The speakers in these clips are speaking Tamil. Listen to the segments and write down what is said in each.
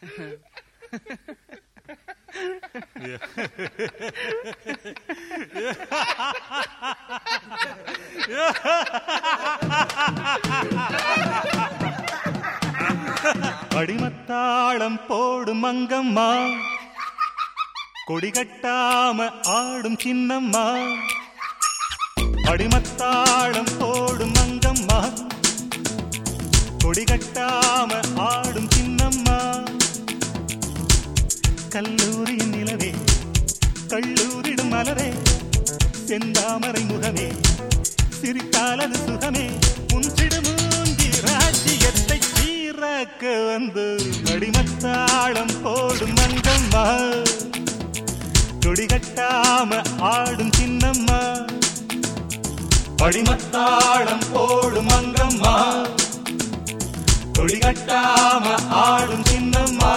அடிமத்தாளம் போடும் மங்கம்மா கொடிகட்டாம ஆடும் சின்னம்மா அடிமத்தாளம் போடும் மங்கம்மா கொடிகட்டாம ஆடும் சின்னம்மா கல்லூரியின் நிலவே கல்லூரிடும் மலரே செந்தாமரை முகமே சிரித்தால் அது சுகமே உன் சிடுமூஞ்சி ராஜ்யத்தை சீராக்க வந்து அடிமத்தாளம் போடும் மங்கம்மா கொடிகட்டாம ஆடும் சின்னம்மா அடிமத்தாளம் போடும் மங்கம்மா கொடிகட்டாம ஆடும் சின்னம்மா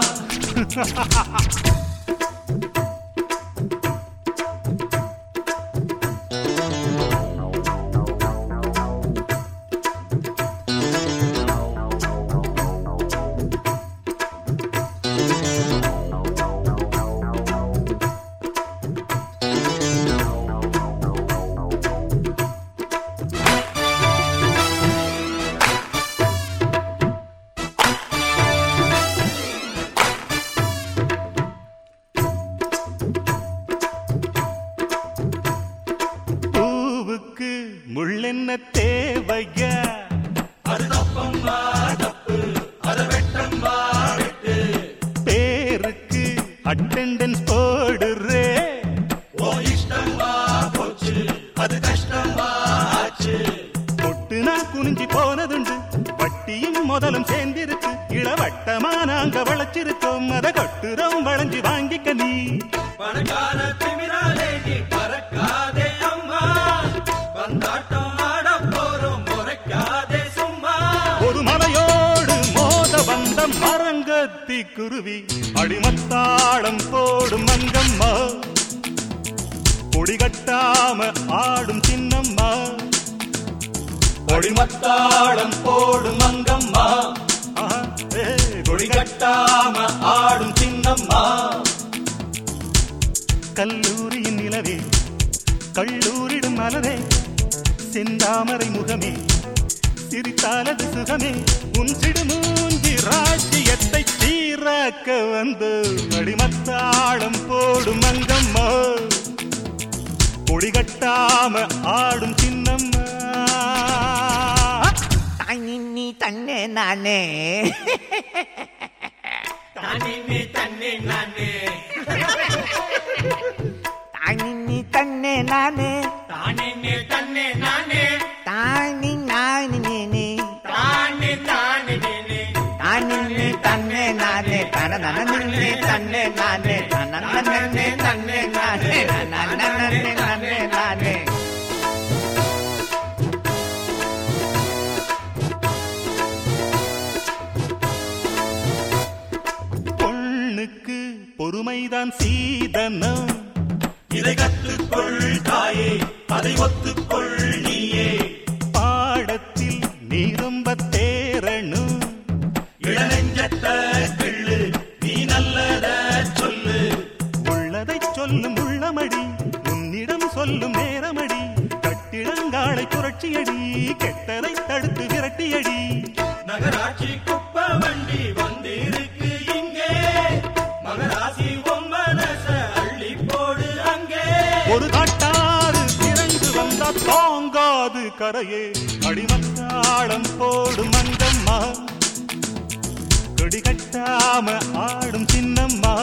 பூவுக்கு முள்ளென்ன தேவையா அது தப்பம்மா தப்பு அத வெட்டம்மா வெட்டு பேருக்கு அட்டெண்டன்ஸ் போடுறே ஓ இஷ்டம்மா போச்சு அது கஷ்டமா ஆச்சு தொட்டு நான் குனிஞ்சி போனதுண்டு வட்டியும் முதலும் சேர்ந்திருக்கு இளவட்டமா நாங்க வளைச்சிருக்கோம் அத கொட்டுறோம் வளைஞ்சு வாங்கிக்க நீ பணக்கார திமிராலே நீ பறக்காதே அம்மா பந்தாட்டம் ஆட போறோம் முறைக்காதே சும்மா ஒரு மலையோடு மோத வந்த மரங்கத்தி குருவி அடிமத்தாளம் போடும் மங்கம்மா கொடிகட்டாம ஆடும் சின்னம்மா கொடிமத்தாளம் போடும் மங்கம்மா ஆஹா, ஏ, கொடிகட்டாம ஆடும் சின்னம்மா கல்லூரியின் நிலவே கல்லூரிடும் மலரே செந்தாமரை முகமே சிரித்தாலது சுகமே உன் சிடுமூஞ்சி ராஜ்யத்தை சீராக்க வந்து அடிமத்தாளம் போடும் மங்கம்மா கொடிகட்டாம ஆடும் சின்னம்மா தாயினி தன்னே நானே தண்ணி தண்ணி நானே தாயினி தன்னே நானே தானே தண்ணே நானே தானி நானி நீ தானே தானே நீனே தானினி தன்னே நானே தனதனனே தன்னே நானே தனதனனே தன்னே நானே தனதனனே தன்னே நானே பொண்ணுக்கு பொறுமைதான் சீதனம் இதை கத்துக்கொள் தாயே அதை ஒத்துக்கொள் நீயே பாடத்தில் நீ ரொம்ப தேரணும் இளநெஞ்சத்த கிள்ளு நீ நல்லத சொல்லு உள்ளதை சொல்லும் உள்ளமடி உன்னிடம் சொல்லும் நேரமடி கட்டிடங்காலை புரட்சியடி கெட்டதை தடுத்து விரட்டியடி நகராட்சி குப்ப வண்டி வந்திருக்கு இங்கே மகராசி ஒம்மனச அள்ளி போடு அங்கே ஒரு காட்டாறு திரண்டு வந்தா தாங்காது கரையே அடிமத்தாளம் போடும் மங்கம்மா கொடி கட்டாம ஆடும் சின்னம்மா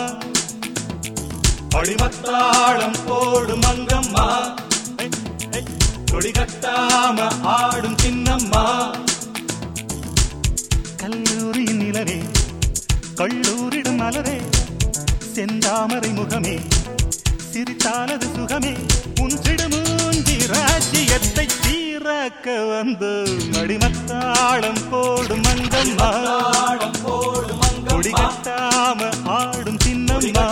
அடிமத்தாளம் போடும் மங்கம்மா ஏய், ஏய், கொடி கட்டாம ஆடும் சின்னம்மா கல்லூரியின் நிலவே கல்லூரிடும் மலரே செந்தாமரை முகமே சிரித்தாலது சுகமே உன் சிடுமூஞ்சி ராஜ்யத்தை சீராக்க வந்து மடிமத்தாளம் போடும் மங்கம்மா கொடிகட்டாம ஆடும் சின்னம்மா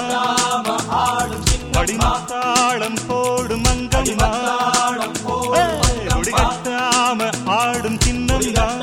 மடிமத்தாளம் போடும் மங்கம்மா ஏய், கொடிகட்டாம ஆடும் சின்னம்மா